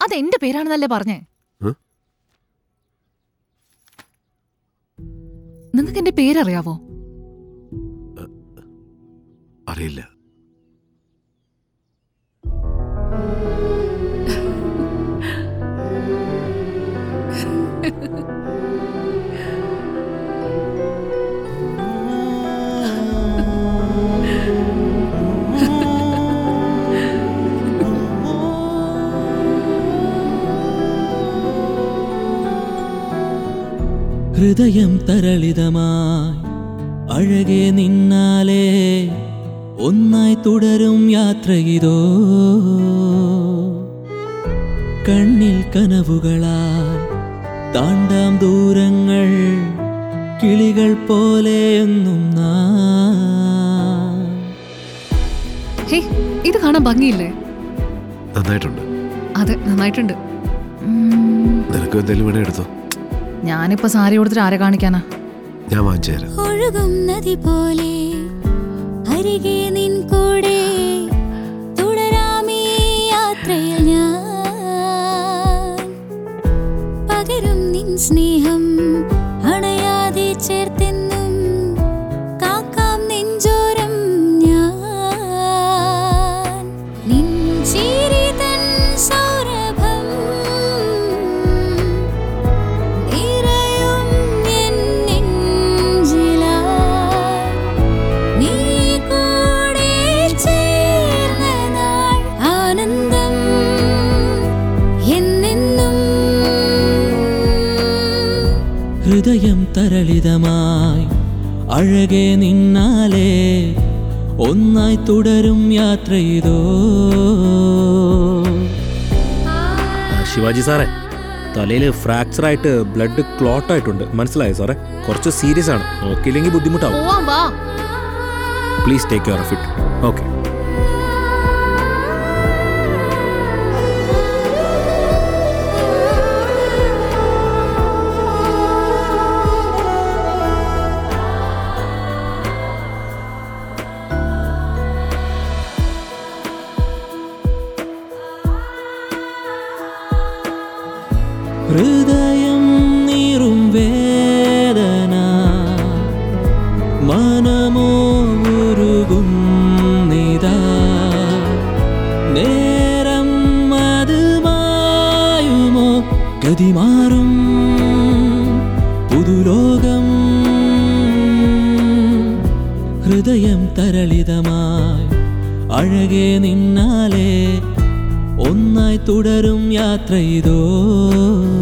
അത് എന്റെ പേരാണെന്നല്ലേ പറഞ്ഞേ ഉം? നിങ്ങൾക്ക് എന്റെ പേരറിയാവോ അറിയില്ല ഹൃദയം തരളിതമായി അഴകെ നിന്നാലേ ഒന്നായി തുടരും യാത്ര ഇതോ കണ്ണിൽ കനവുകളാൽ താണ്ടാം ദൂരങ്ങൾ കിളികൾ പോലെയൊന്നും നാം ഹേ ഇത് കാണാൻ ഭംഗിയില്ലേ നന്നായിട്ടുണ്ട് അതെ നന്നായിട്ടുണ്ട് ഉം, നിനക്ക് എന്തെങ്കിലും വേണേ എടുത്തോ ഞാനിപ്പോ സാരി കൊടുത്തിട്ട് ആരെ കാണിക്കാനാ ഞാൻ വാങ്ങിച്ചു തരാം ഒഴുകും നദി പോലെ അരികെ നിൻ കൂടെ തുടരാമീ യാത്രയിൽ ഞാൻ പകരും നിൻ സ്നേഹം അണയാതെ ചേർത്തെന്നും കാക്കാം നെഞ്ചോരം ഞാൻ നിൻ ചിരി തൻ സൗരഭം നിറയും എൻ നെഞ്ചിലായി നീ കൂടെ ചേർന്ന നാൾ ആനന്ദം എന്നെന്നും ഹൃദയം തരളിതമായി അഴകെ നിന്നാലേ ഒന്നായി തുടരും യാത്ര ഇതോ ആ, ശിവാജി സാറേ തലയിൽ ഫ്രാക്ചർ ആയിട്ട് ബ്ലഡ് ക്ലോട്ട് ആയിട്ടുണ്ട് മനസ്സിലായോ സാറേ കുറച്ച് സീരിയസ് ആണ് നോക്കിയില്ലെങ്കിൽ ബുദ്ധിമുട്ടാവും പോവാൻ വാ please take care of it okay ഹൃദയം നീറും വേദന മനമോ ഉരുകുന്നിതാ നേരം അത് മായുമോ ഗതിമാറും പുതുലോകം ഹൃദയം തരളിതമായി അഴകെ നിന്നാലേ ഒന്നായി തുടരും യാത്ര ഇതോ